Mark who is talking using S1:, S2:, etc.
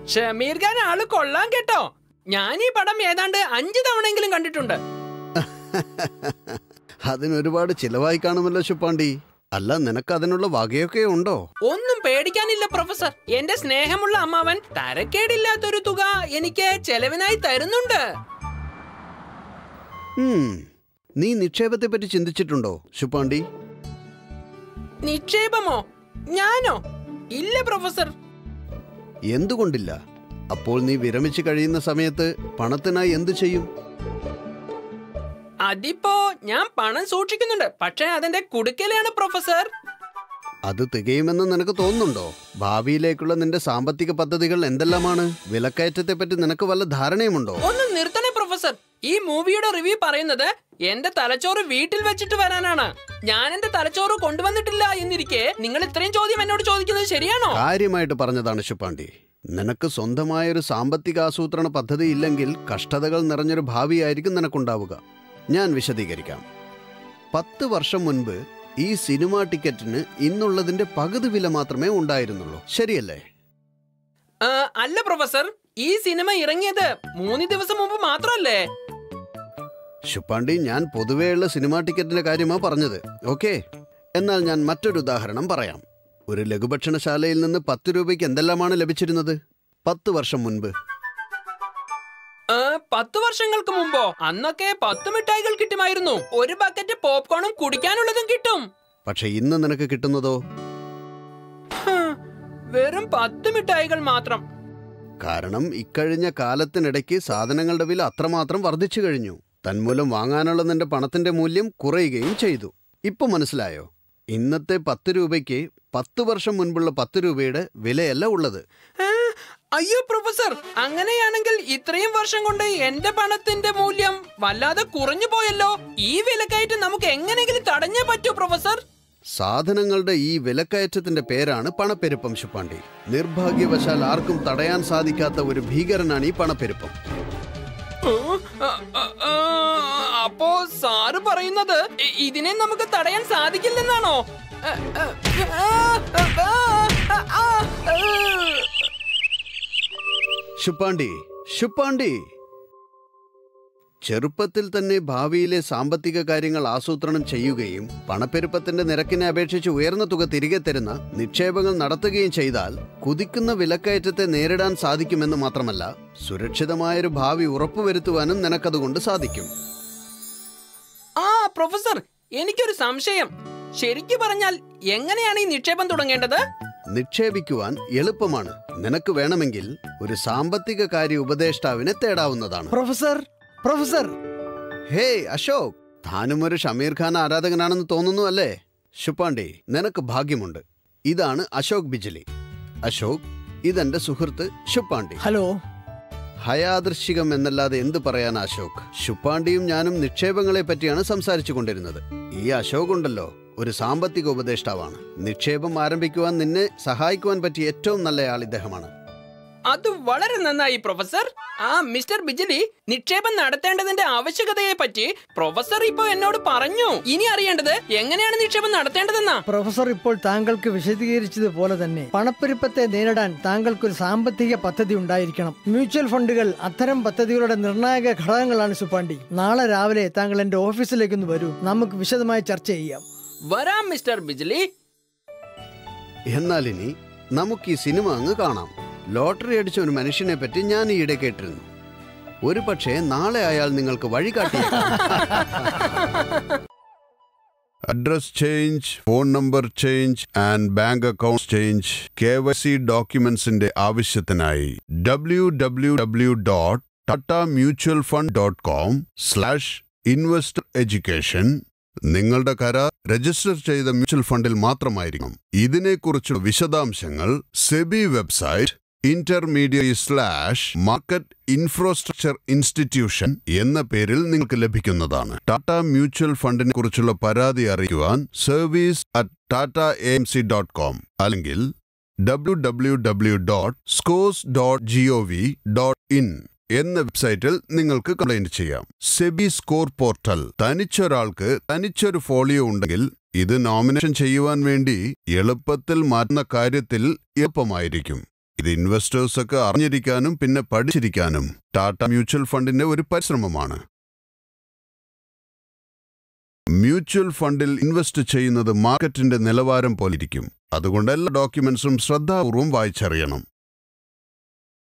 S1: ഷമീർ ഖാൻ ആള് കൊള്ളാൻ കേട്ടോ ഞാൻ ഈ പടം ഏതാണ്ട് അഞ്ചു തവണയെങ്കിലും കണ്ടിട്ടുണ്ട്
S2: അതിനൊരുപാട് ചിലവായി കാണുമല്ലോ ശുപ്പാണ്ടി അല്ല നിനക്ക് അതിനുള്ള വകയൊക്കെ ഉണ്ടോ
S1: ഒന്നും പേടിക്കാനില്ല പ്രൊഫസർ എന്റെ സ്നേഹമുള്ള അമ്മാവൻ തരക്കേടില്ലാത്തൊരു തുക എനിക്ക് ചെലവിനായി തരുന്നുണ്ട്
S2: ഉം. നീ നിക്ഷേപത്തെ പറ്റി ചിന്തിച്ചിട്ടുണ്ടോ ശുപ്പാണ്ടി
S1: നിക്ഷേപമോ ഞാനോ ഇല്ല പ്രൊഫസർ
S2: എന്തുകൊണ്ടില്ല അപ്പോൾ നീ വിരമിച്ചു കഴിയുന്ന സമയത്ത് പണത്തിനായി എന്തു ചെയ്യും
S1: അതിപ്പോ ഞാൻ പണം സൂക്ഷിക്കുന്നുണ്ട് പക്ഷെ അതിന്റെ കുടുക്കലാണ് പ്രൊഫസർ
S2: അത് തികയുമെന്ന് നിനക്ക് തോന്നുന്നുണ്ടോ ഭാവിയിലേക്കുള്ള നിന്റെ സാമ്പത്തിക പദ്ധതികൾ എന്തെല്ലാമാണ് വിലക്കയറ്റത്തെ പറ്റി നിനക്ക് വല്ല ധാരണയുമുണ്ടോ
S1: ഒന്ന് നിർത്തണേ പ്രൊഫസർ ഈ മൂവിയുടെ റിവ്യൂ പറയുന്നത് എന്റെ തലച്ചോറ് വീട്ടിൽ വെച്ചിട്ട് വരാനാണ് ഞാൻ എന്റെ തലച്ചോറ് കൊണ്ടുവന്നിട്ടില്ല എന്നിരിക്കെ നിങ്ങൾ ഇത്രയും ചോദ്യം എന്നോട് ചോദിക്കുന്നത് ശരിയാണോ
S2: കാര്യമായിട്ട് പറഞ്ഞതാണ് ശുപ്പാണ്ടി നിനക്ക് സ്വന്തമായൊരു സാമ്പത്തിക ആസൂത്രണ പദ്ധതി ഇല്ലെങ്കിൽ കഷ്ടതകൾ നിറഞ്ഞൊരു ഭാവിയായിരിക്കും നിനക്കുണ്ടാവുക ഞാൻ വിശദീകരിക്കാം പത്ത് വർഷം മുൻപ് ഈ സിനിമാ ടിക്കറ്റിന് ഇന്നുള്ളതിന്റെ പകുതി വില മാത്രമേ ഉണ്ടായിരുന്നുള്ളൂ ശരിയല്ലേ
S1: ആ, അല്ല പ്രൊഫസർ ഈ സിനിമ ഇറങ്ങിയത് മൂന്ന് ദിവസം മുമ്പ് മാത്രമല്ലേ
S2: ശുപ്പാണ്ടി ഞാൻ പൊതുവെയുള്ള സിനിമാ ടിക്കറ്റിന്റെ കാര്യമാ പറഞ്ഞത് ഓക്കെ എന്നാൽ ഞാൻ മറ്റൊരു ഉദാഹരണം പറയാം ഒരു ലഘുഭക്ഷണശാലയിൽ നിന്ന് പത്ത് രൂപയ്ക്ക് എന്തെല്ലാമാണ് ലഭിച്ചിരുന്നത് പത്ത് വർഷം മുൻപ്
S1: ആ, പത്ത് വർഷങ്ങൾക്ക് മുമ്പോ അന്നൊക്കെ പത്ത് മിഠായികൾ കിട്ടുമായിരുന്നു ഒരു ബക്കറ്റ് പോപ്കോണും കുടിക്കാനുള്ളതും കിട്ടും
S2: പക്ഷെ ഇന്ന് നിനക്ക് കിട്ടുന്നതോ
S1: ഹ്, വെറും പത്ത് മിഠായികൾ മാത്രം
S2: കാരണം ഇക്കഴിഞ്ഞ കാലത്തിനിടയ്ക്ക് സാധനങ്ങളുടെ വില അത്രമാത്രം വർദ്ധിച്ചു കഴിഞ്ഞു തന്മൂലം വാങ്ങാനുള്ള നിന്റെ പണത്തിന്റെ മൂല്യം കുറയുകയും ചെയ്തു ഇപ്പൊ മനസ്സിലായോ ഇന്നത്തെ പത്ത് രൂപയ്ക്ക് പത്ത് വർഷം മുൻപുള്ള പത്ത് രൂപയുടെ വിലയല്ല ഉള്ളത്
S1: ഏ, അയ്യോ പ്രൊഫസർ അങ്ങനെയാണെങ്കിൽ ഇത്രയും വർഷം കൊണ്ട് എന്റെ പണത്തിന്റെ മൂല്യം വല്ലാതെ കുറഞ്ഞു പോയല്ലോ ഈ വിലക്കയറ്റം നമുക്ക് എങ്ങനെയെങ്കിലും തടഞ്ഞേ പറ്റൂ പ്രൊഫസർ
S2: സാധനങ്ങളുടെ ഈ വിലക്കയറ്റത്തിന്റെ പേരാണ് പണപ്പെരുപ്പം ശുപ്പാണ്ടി നിർഭാഗ്യവശാൽ ആർക്കും തടയാൻ സാധിക്കാത്ത ഒരു ഭീകരനാണ് ഈ പണപ്പെരുപ്പം
S1: ആ, ആ, ആ, ആ, അപ്പോ സാറ് പറയുന്നത് ഇ- ഇതിനെ നമുക്ക് തടയാൻ സാധിക്കില്ലെന്നാണോ ആ, ആ, ആ, ആ, ആ, ആ, ആ.
S2: ശുപ്പാണ്ടി ശുപ്പാണ്ടി ചെറുപ്പത്തിൽ തന്നെ ഭാവിയിലെ സാമ്പത്തിക കാര്യങ്ങൾ ആസൂത്രണം ചെയ്യുകയും പണപ്പെരുപ്പത്തിന്റെ നിരക്കിനെ അപേക്ഷിച്ച് ഉയർന്ന തുക തിരികെ തരുന്ന നിക്ഷേപങ്ങൾ നടത്തുകയും ചെയ്താൽ കുതിക്കുന്ന വിലക്കയറ്റത്തെ നേരിടാൻ സാധിക്കുമെന്ന് മാത്രമല്ല സുരക്ഷിതമായൊരു ഭാവി ഉറപ്പുവരുത്തുവാനും നിനക്കതുകൊണ്ട് സാധിക്കും
S1: ആ പ്രൊഫസർ എനിക്കൊരു സംശയം ശരിക്കു പറഞ്ഞാൽ എങ്ങനെയാണ് ഈ നിക്ഷേപം തുടങ്ങേണ്ടത്
S2: നിക്ഷേപിക്കുവാൻ എളുപ്പമാണ് നിനക്ക് വേണമെങ്കിൽ ഒരു സാമ്പത്തിക കാര്യ ഉപദേഷ്ടാവിനെ തേടാവുന്നതാണ്
S3: പ്രൊഫസർ പ്രൊഫസർ
S2: ഹേ അശോക് താനും ഒരു ഷമീർ ഖാൻ ആരാധകനാണെന്ന് തോന്നുന്നു അല്ലേ ശുപ്പാണ്ടി നിനക്ക് ഭാഗ്യമുണ്ട് ഇതാണ് അശോക് ബിജലി അശോക് ഇതെന്റെ സുഹൃത്ത് ശുപ്പാണ്ടി
S3: ഹലോ
S2: ഹയാദൃശികം എന്നല്ലാതെ എന്ത് പറയാൻ അശോക് ശുപ്പാണ്ടിയും ഞാനും നിക്ഷേപങ്ങളെ പറ്റിയാണ് സംസാരിച്ചു കൊണ്ടിരുന്നത് ഈ അശോക് ഉണ്ടല്ലോ ഒരു സാമ്പത്തിക ഉപദേഷ്ടാവാണ് നിക്ഷേപം ആരംഭിക്കുവാൻ നിന്നെ സഹായിക്കുവാൻ പറ്റിയ ഏറ്റവും നല്ലയാൾ ഇദ്ദേഹമാണ്
S1: അത് വളരെ നന്നായി പ്രൊഫസർ ആ മിസ്റ്റർ ബിജലി നിക്ഷേപം നടത്തേണ്ടതിന്റെ ആവശ്യകതയെ പറ്റി പ്രൊഫസർ ഇപ്പോ എന്നോട് പറഞ്ഞു ഇനി അറിയേണ്ടത് എങ്ങനെയാണ് നിക്ഷേപം നടത്തേണ്ടതെന്നാ
S3: പ്രൊഫസർ ഇപ്പോൾ താങ്കൾക്ക് വിശദീകരിച്ചതുപോലെ തന്നെ പണപ്പെരുപ്പത്തെ നേരിടാൻ താങ്കൾക്കൊരു സാമ്പത്തിക പദ്ധതി ഉണ്ടായിരിക്കണം മ്യൂച്വൽ ഫണ്ടുകൾ അത്തരം പദ്ധതികളുടെ നിർണായക ഘടകങ്ങളാണ് സുപ്പാണ്ടി നാളെ രാവിലെ താങ്കൾ എന്റെ ഓഫീസിലേക്കൊന്ന് വരൂ നമുക്ക് വിശദമായി ചർച്ച ചെയ്യാം
S1: വരാം മിസ്റ്റർ ബിജലി
S2: എന്നാൽ ഇനി നമുക്ക് ഈ സിനിമ അങ്ങ് കാണാം ലോട്ടറി അടിച്ച ഒരു മനുഷ്യനെ പറ്റി ഞാൻ ഈയിടെ കേട്ടിരുന്നു ഒരു പക്ഷേ നാളെ അയാൾ നിങ്ങൾക്ക് വഴി
S4: address change phone number change and bank account change K Y C ഡോക്യുമെന്റ്സിന്റെ ആവശ്യത്തിനായി W W W dot Tata mutual fund dot com slash investor education നിങ്ങളുടെ കരാർ രജിസ്റ്റർ ചെയ്ത മ്യൂച്വൽ ഫണ്ടിൽ മാത്രമായിരിക്കും ഇതിനെക്കുറിച്ചുള്ള വിശദാംശങ്ങൾ SEBI website intermediate slash market infrastructure institution എന്ന പേരിൽ നിങ്ങൾക്ക് ലഭിക്കുന്നതാണ് ടാറ്റ മ്യൂച്വൽ ഫണ്ടിനെ കുറിച്ചുള്ള പരാതി അറിയിക്കുവാൻ service at Tata A M C dot com അല്ലെങ്കിൽ W W W dot scores dot G O V dot in എന്ന വെബ്സൈറ്റിൽ നിങ്ങൾക്ക് കംപ്ലൈന്റ് ചെയ്യാം സെബി സ്കോർ പോർട്ടൽ തനിച്ചൊരാൾക്ക് തനിച്ചൊരു ഫോളിയോ ഉണ്ടെങ്കിൽ ഇത് നോമിനേഷൻ ചെയ്യുവാൻ വേണ്ടി എളുപ്പത്തിൽ മാറ്റുന്ന കാര്യത്തിൽ എളുപ്പമായിരിക്കും ഇത് ഇൻവെസ്റ്റേഴ്സ് ഒക്കെ അറിഞ്ഞിരിക്കാനും പിന്നെ പഠിച്ചിരിക്കാനും ടാറ്റ മ്യൂച്വൽ ഫണ്ടിന്റെ ഒരു പരിശ്രമമാണ് മ്യൂച്വൽ ഫണ്ടിൽ ഇൻവെസ്റ്റ് ചെയ്യുന്നത് മാർക്കറ്റിന്റെ നിലവാരം പോലിരിക്കും അതുകൊണ്ട് എല്ലാ ഡോക്യുമെന്റ്സും ശ്രദ്ധാപൂർവം വായിച്ചറിയണം